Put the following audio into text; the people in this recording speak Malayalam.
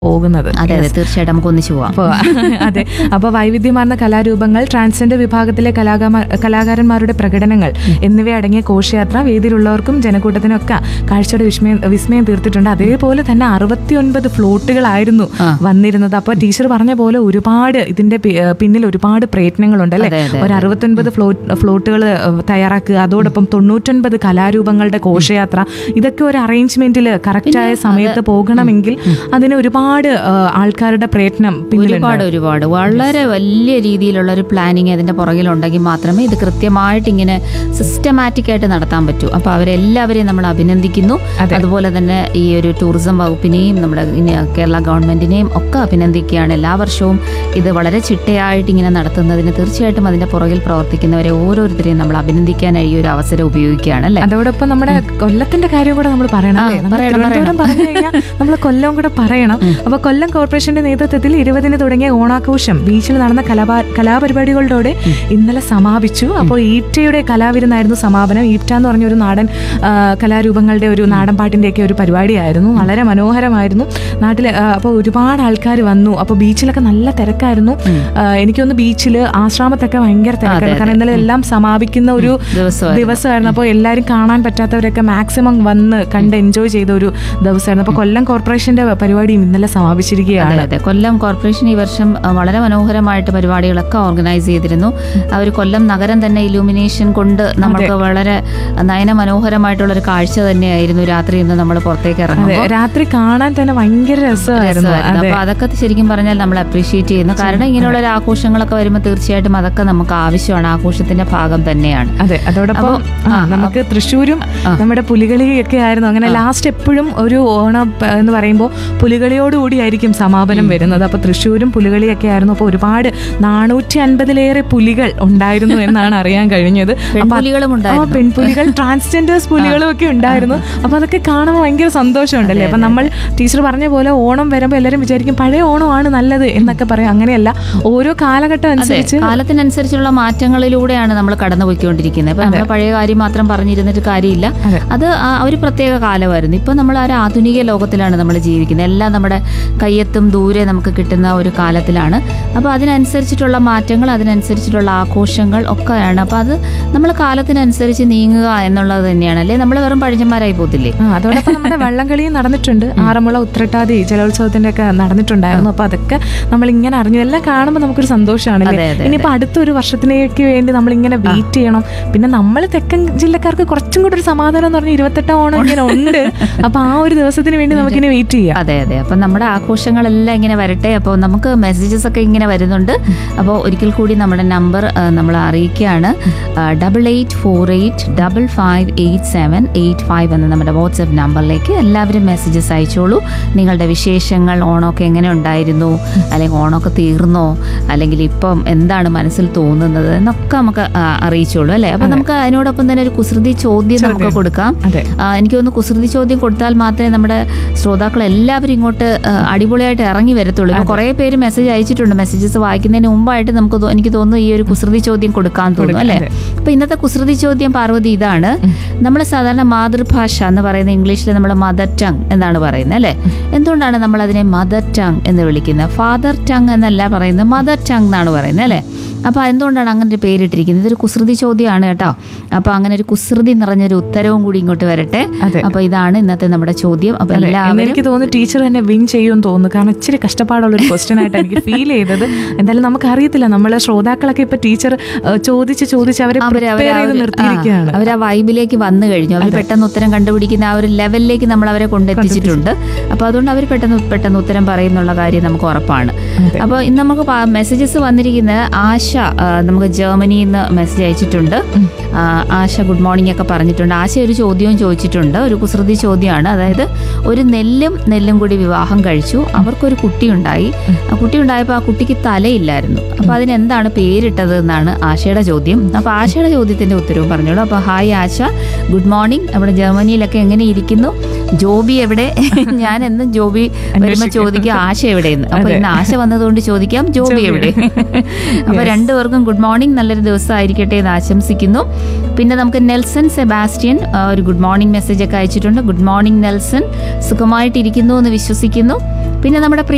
പോകുന്നത് അതെ അതെ തീർച്ചയായിട്ടും നമുക്ക് ഒന്നിച്ചു പോവാം അപ്പോ അതെ അപ്പൊ വൈവിധ്യമാർന്ന കലാരൂപങ്ങൾ ട്രാൻസ്ജെൻഡർ വിഭാഗത്തിലെ കലാകാമ- കലാകാരന്മാരുടെ പ്രകടനങ്ങൾ എന്നിവ അടങ്ങിയ ഘോഷയാത്ര വേദിയിലുള്ളവർക്കും ജനക്കൂട്ടത്തിനൊക്കെ കാഴ്ചയുടെ വിസ്മയം വിസ്മയം തീർത്തിട്ടുണ്ട് അതേപോലെ തന്നെ അറുപത്തിയൊൻപത് ഫ്ലോട്ടുകളായിരുന്നു ആ. വന്നിരുന്നത് അപ്പൊ ടീച്ചർ പറഞ്ഞ പോലെ ഒരുപാട് ഇതിന്റെ പി- ഏഹ് പിന്നിൽ ഒരുപാട് പ്രയത്നങ്ങളുണ്ട് അല്ലെ അതെ, അതെ, ഒരു അറുപത്തൊൻപത് ഫ്ലോ ഫ്ലോട്ടുകൾ തയ്യാറാക്കുക അതോടൊപ്പം തൊണ്ണൂറ്റൊൻപത് കലാരൂപങ്ങളുടെ ഘോഷയാത്ര ഇതൊക്കെ ഒരു അറേഞ്ച്മെന്റിൽ കറക്റ്റായ സമയത്ത് പോകണമെങ്കിൽ അതിന് ഒരുപാട് ആ, ആൾക്കാരുടെ പ്രയത്നം പിന്നിലുണ്ട് ഒരുപാട് ഒരുപാട് വളരെ വലിയ രീതിയിലുള്ള ഒരു പ്ലാനിങ് അതിന്റെ പുറകിലുണ്ടെങ്കിൽ മാത്രമേ ഇത് കൃത്യമായിട്ട് ഇങ്ങനെ സിസ്റ്റമാറ്റിക് ആയിട്ട് നടത്താൻ പറ്റൂ അപ്പൊ അവരെല്ലാവരെയും നമ്മൾ അഭിനന്ദിക്കുന്നു അതെ. അതുപോലെ തന്നെ ഈ ഒരു ടൂറിസം വകുപ്പിനെയും നമ്മുടെ ഇനി കേരള ഗവൺമെന്റിനെയും ഒക്കെ അഭിനന്ദിക്കുകയാണ് എല്ലാ വർഷവും ഇത് വളരെ ചിട്ടയായിട്ട് ഇങ്ങനെ നടത്തുന്നതിന് തീർച്ചയായിട്ടും അതിന്റെ പുറകിൽ പ്രവർത്തിക്കുന്നവരെ ഓരോരുത്തരെയും നമ്മൾ അഭിനന്ദിക്കാൻ ഈ ഒരു അവസരം ഉപയോഗിക്കുകയാണ് അല്ലെ അതോടൊപ്പം നമ്മുടെ കൊല്ലത്തിന്റെ കാര്യം കൂടെ നമ്മൾ പറയണം ആ, അല്ലേ? നമ്മൾ പറയണം, തിരുവനന്തപുരം പറഞ്ഞു കഴിഞ്ഞാൽ നമ്മൾ കൊല്ലം കൂടെ പറയണം അപ്പൊ കൊല്ലം കോർപ്പറേഷന്റെ നേതൃത്വത്തിൽ ഇരുപതിന് തുടങ്ങിയ ഓണാഘോഷം ബീച്ചിൽ നടന്ന കലാപാ കലാപരിപാടികളോടെ ഇന്നലെ സമാപിച്ചു അപ്പോൾ ഈറ്റയുടെ കലാവിരുന്നായിരുന്നു സമാപനം ഈറ്റ എന്ന് പറഞ്ഞ ഒരു നാടൻ ആ, കലാരൂപങ്ങളുടെ ഒരു നാടൻ പാട്ടിന്റെയൊക്കെ ഒരു പരിപാടിയായിരുന്നു വളരെ മനോഹരമായിരുന്നു നാട്ടിൽ അപ്പോൾ ഒരുപാട് ആൾക്കാർ വന്നു അപ്പോൾ ബീച്ചിലൊക്കെ നല്ല തിരക്കായിരുന്നു ആ, എനിക്കൊന്ന് ബീച്ചിൽ ആശ്രാമത്തൊക്കെ ഭയങ്കര തിരക്കായിരുന്നു കാരണം ഇന്നലെ എല്ലാം സമാപിക്കുന്ന ഒരു ദിവസം ദിവസമായിരുന്നു അപ്പോൾ എല്ലാവരും കാണാൻ പറ്റാത്തവരൊക്കെ മാക്സിമം വന്ന് കണ്ട് എൻജോയ് ചെയ്ത ഒരു ദിവസമായിരുന്നു അപ്പോൾ കൊല്ലം കോർപ്പറേഷന്റെ പരിപാടിയും ഇന്നലെ സമാപിച്ചിരിക്കുകയാണ് അതെ അതെ കൊല്ലം കോർപ്പറേഷൻ ഈ വർഷം അഹ്, വളരെ മനോഹരമായിട്ട് പരിപാടികളൊക്കെ ഓർഗനൈസ് ചെയ്തിരുന്നു അവർ കൊല്ലം നഗരം തന്നെ ഇലൂമിനേഷൻ കൊണ്ട് നമുക്ക് വളരെ നയന മനോഹരമായിട്ടുള്ള ഒരു കാഴ്ച തന്നെയായിരുന്നു രാത്രി ഇന്ന് നമ്മൾ പുറത്തേക്ക് അതെ ഇറങ്ങുമ്പോൾ രാത്രി കാണാൻ തന്നെ ഭയങ്കര രസമായിരുന്നു രസമായിരുന്നു. അതെ അപ്പൊ അതൊക്കെ ശരിക്കും പറഞ്ഞാൽ നമ്മൾ അപ്രീഷിയേറ്റ് ചെയ്യുന്നു കാരണം ഇങ്ങനെയുള്ള ഒരു ആഘോഷങ്ങളൊക്കെ വരുമ്പോൾ തീർച്ചയായിട്ടും അതൊക്കെ നമുക്ക് ആവശ്യമാണ് ആഘോഷത്തിന്റെ ഭാഗം തന്നെയാണ് അതെ അതോടൊപ്പം അപ്പൊ, ആ, ആ, നമുക്ക് തൃശ്ശൂരും നമ്മുടെ പുലികളിയൊക്കെ ആയിരുന്നു അങ്ങനെ ലാസ്റ്റ് എപ്പോഴും ഒരു ഓണം പ- എന്ന് പറയുമ്പോൾ പുലികളിയോടുകൂടിയായിരിക്കും സമാപനം വരുന്നത് അപ്പൊ തൃശ്ശൂരും പുലികളിയൊക്കെ ആയിരുന്നു അപ്പോൾ ഒരുപാട് നാനൂറ്റി അൻപതിലേറെ പുലികൾ ഉണ്ടായിരുന്നു എന്നാണ് അറിയാൻ കഴിഞ്ഞത് അപ്പൊ അത് പെൺപുലികളും ആ ഉണ്ടായിരുന്നു പെൺപുലികൾ ട്രാൻസ്ജെൻഡേഴ്സ് പുലികളും ഒക്കെ ഉണ്ടായിരുന്നു അപ്പൊ അതൊക്കെ കാണുമ്പോൾ ഭയങ്കര സന്തോഷമുണ്ടല്ലേ അപ്പൊ നമ്മൾ ടീച്ചർ പറഞ്ഞ പോലെ ഓണം വരുമ്പോൾ എല്ലാവരും വിചാരിക്കും പഴയ ഓണമാണ് നല്ലത് എന്നൊക്കെ പറയും അങ്ങനെയല്ല ഓരോ കാലഘട്ടം അനുസരിച്ച് കാലത്തിനനുസരിച്ചുള്ള മാറ്റങ്ങളിലൂടെയാണ് നമ്മൾ കടന്നുപോയിക്കൊണ്ടിരിക്കുന്നത് ഇപ്പൊ നമ്മൾ പഴയ കാര്യം മാത്രം പറഞ്ഞിരുന്നിട്ട് കാര്യമില്ല അതെ. അത് ആ ഒരു പ്രത്യേക കാലമായിരുന്നു ഇപ്പൊ നമ്മൾ ആ ഒരു ആധുനിക ലോകത്തിലാണ് നമ്മൾ ജീവിക്കുന്നത് എല്ലാം നമ്മുടെ കയ്യെത്തും ദൂരെ നമുക്ക് കിട്ടുന്ന ഒരു കാലത്തിലാണ് അപ്പോൾ അതിനനുസരിച്ചിട്ടുള്ള മാറ്റങ്ങൾ അതിനനുസരിച്ചിട്ടുള്ള ആഘോഷങ്ങൾ ഒക്കെയാണ് അപ്പോൾ അത് നമ്മൾ കാലത്തിനനുസരിച്ച് നീങ്ങുക എന്നുള്ളത് തന്നെയാണ് അല്ലേ നമ്മൾ വെറും പഴഞ്ഞന്മാരായി പോകത്തില്ലേ ആ, അതോടൊപ്പം നമ്മുടെ വള്ളംകളിയും നടന്നിട്ടുണ്ട് ആറന്മുള ഉത്രട്ടാതി ജലോത്സവത്തിന്റെ ഒക്കെ നടന്നിട്ടുണ്ടായിരുന്നു അപ്പൊ അതൊക്കെ നമ്മൾ ഇങ്ങനെ അറിഞ്ഞു എല്ലാം കാണുമ്പോൾ നമുക്കൊരു സന്തോഷമാണ് അതെ, അതെ, ഇനിയിപ്പോ അടുത്തൊരു വർഷത്തിലേക്ക് വേണ്ടി നമ്മൾ ഇങ്ങനെ വെയിറ്റ് ചെയ്യണം പിന്നെ നമ്മൾ തെക്കൻ ജില്ലക്കാർക്ക് കുറച്ചും കൂടി ഒരു സമാധാനം എന്ന് പറഞ്ഞാൽ ഇരുപത്തെട്ടാം ഓണം ഇങ്ങനെ ഉണ്ട് അപ്പൊ ആ ഒരു ദിവസത്തിന് വേണ്ടി നമുക്കിനി വെയിറ്റ് ചെയ്യാം അതെ അതെ അപ്പം നമ്മുടെ ആഘോഷങ്ങളെല്ലാം ഇങ്ങനെ വരട്ടെ അപ്പോൾ നമുക്ക് മെസ്സേജസ് ഒക്കെ ഇങ്ങനെ വരുന്നുണ്ട് അപ്പോൾ ഒരിക്കൽ കൂടി നമ്മുടെ നമ്പർ നമ്മൾ അറിയിക്കുകയാണ് double eight four eight double five eight seven eight five എന്ന നമ്മുടെ വാട്സപ്പ് നമ്പറിലേക്ക് എല്ലാവരും മെസ്സേജസ് അയച്ചോളൂ നിങ്ങളുടെ വിശേഷങ്ങൾ ഓണമൊക്കെ എങ്ങനെ ഉണ്ടായിരുന്നു അല്ലെങ്കിൽ ഓണമൊക്കെ തീർന്നോ അല്ലെങ്കിൽ ഇപ്പം എന്താണ് മനസ്സിൽ തോന്നുന്നത് എന്നൊക്കെ നമുക്ക് ആ, അറിയിച്ചോളൂ അല്ലേ അപ്പം നമുക്ക് അതിനോടൊപ്പം തന്നെ ഒരു കുസൃതി ചോദ്യം നമുക്ക് കൊടുക്കാം അതെ ആ, എനിക്ക് തോന്നുന്നു കുസൃതി ചോദ്യം കൊടുത്താൽ മാത്രമേ നമ്മുടെ ശ്രോതാക്കൾ എല്ലാവരും ഇങ്ങോട്ട് ആ, അടിപൊളിയായിട്ട് ഇറങ്ങി വരത്തുള്ളൂ ഇപ്പൊ കുറേ പേര് മെസ്സേജ് അയച്ചിട്ടുണ്ട് മെസ്സേജസ് വായിക്കുന്നതിന് മുമ്പായിട്ട് നമുക്ക് തോ- എനിക്ക് തോന്നുന്നു ഈ ഒരു കുസൃതി ചോദ്യം കൊടുക്കാൻ തോന്നുന്നു അല്ലേ അതെ. അപ്പൊ ഇന്നത്തെ കുസൃതി ചോദ്യം പാർവതി ഇതാണ് നമ്മൾ സാധാരണ മാതൃഭാഷ എന്ന് പറയുന്ന ഇംഗ്ലീഷിൽ നമ്മൾ മദർ ടങ് എന്നാണ് പറയുന്നത് അല്ലേ എന്തുകൊണ്ടാണ് നമ്മൾ അതിനെ മദർ ടങ് എന്ന് വിളിക്കുന്നത് ഫാദർ ടങ് എന്നല്ല പറയുന്നത് മദർ ടങ് എന്നാണ് പറയുന്നത് അല്ലേ അപ്പൊ എന്തുകൊണ്ടാണ് അങ്ങനെ ഒരു പേരിട്ടിരിക്കുന്നത് ഇതൊരു കുസൃതി ചോദ്യമാണ് കേട്ടോ അപ്പൊ അങ്ങനെ ഒരു കുസൃതി നിറഞ്ഞൊരു ഉത്തരവും കൂടി ഇങ്ങോട്ട് വരട്ടെ അതെ. അപ്പൊ ഇതാണ് ഇന്നത്തെ നമ്മുടെ ചോദ്യം അപ്പൊ അതെ. എല്ലാവരും എന്ന് എനിക്ക് തോന്നുന്നു ടീച്ചർ തന്നെ വിൻ ചെയ്യുമെന്ന് തോന്നുന്നു കാരണം ഇച്ചിരി കഷ്ടപ്പാടുള്ള ഒരു ക്വസ്റ്റ്യൻ ആയിട്ട് എനിക്ക് ഫീൽ ചെയ്തത് എന്തായാലും നമുക്ക് അറിയത്തില്ല നമ്മളെ ശ്രോതാക്കളൊക്കെ ഇപ്പൊ ടീച്ചർ ചോദിച്ച് ചോദിച്ച് അവരെ അവര് അവര് പ്രിപ്പയർ ആ ചെയ്ത് ഒരു- നിർത്തിയിരിക്കുകയാണ് ആ, അവര് ആ വൈബിലേക്ക് വന്നു കഴിഞ്ഞു അവർ പെട്ടെന്ന് ഉത്തരം കണ്ടുപിടിക്കുന്ന ആ ഒരു ലെവലിലേക്ക് നമ്മൾ അവരെ കൊണ്ടെത്തിച്ചിട്ടുണ്ട് അപ്പൊ അതുകൊണ്ട് അവർ പെട്ടെന്ന് പെട്ടെന്ന് ഉത്തരം പറയുന്നുള്ള കാര്യം നമുക്ക് ഉറപ്പാണ് അതെ. അപ്പോൾ ഇന്ന് നമുക്ക് മെസ്സേജസ് വന്നിരിക്കുന്നത് ആശ ആ, നമുക്ക് ജർമ്മനിയിൽ നിന്ന് മെസ്സേജ് അയച്ചിട്ടുണ്ട് ആ, ആശ ഗുഡ് മോർണിംഗ് ഒക്കെ പറഞ്ഞിട്ടുണ്ട് ആശ ഒരു ചോദ്യവും ചോദിച്ചിട്ടുണ്ട് ഒരു കുസൃതി ചോദ്യമാണ് അതായത് ഒരു നെല്ലും നെല്ലും കൂടി വിവാഹം കഴിച്ചു അവർക്കൊരു കുട്ടിയുണ്ടായി ആ കുട്ടി ഉണ്ടായപ്പോൾ ആ കുട്ടിക്ക് തലയില്ലായിരുന്നു അപ്പൊ അതിനെന്താണ് പേരിട്ടത് എന്നാണ് ആശയുടെ ചോദ്യം അപ്പൊ ആശയുടെ ചോദ്യത്തിന്റെ ഉത്തരവും പറഞ്ഞോളൂ അപ്പൊ ഹായ് ആശ ഗുഡ് മോർണിംഗ് നമ്മുടെ ജർമ്മനിയിലൊക്കെ എങ്ങനെ ഇരിക്കുന്നു ജോബി എവിടെ ഞാൻ എന്നും ജോബി വരുമ്പോ ചോദിക്കും ആശ എവിടെയെന്ന് അപ്പൊ ഇന്ന് ആശ വന്നതുകൊണ്ട് ചോദിക്കാം ജോബി എവിടെ അപ്പൊ രണ്ടുപേർക്കും ഗുഡ് മോർണിംഗ് നല്ലൊരു ദിവസം ആയിരിക്കട്ടെ എന്ന് ആശംസിക്കുന്നു പിന്നെ നമുക്ക് നെൽസൺ സെബാസ്റ്റ്യൻ ആ, ഒരു ഗുഡ് മോർണിംഗ് മെസ്സേജ് ഒക്കെ അയച്ചിട്ടുണ്ട് ഗുഡ് മോർണിംഗ് നെൽസൺ സുഖമായിട്ടിരിക്കുന്നു എന്ന് വിശ്വസിക്കുന്നു പിന്നെ നമ്മുടെ പ്രിയ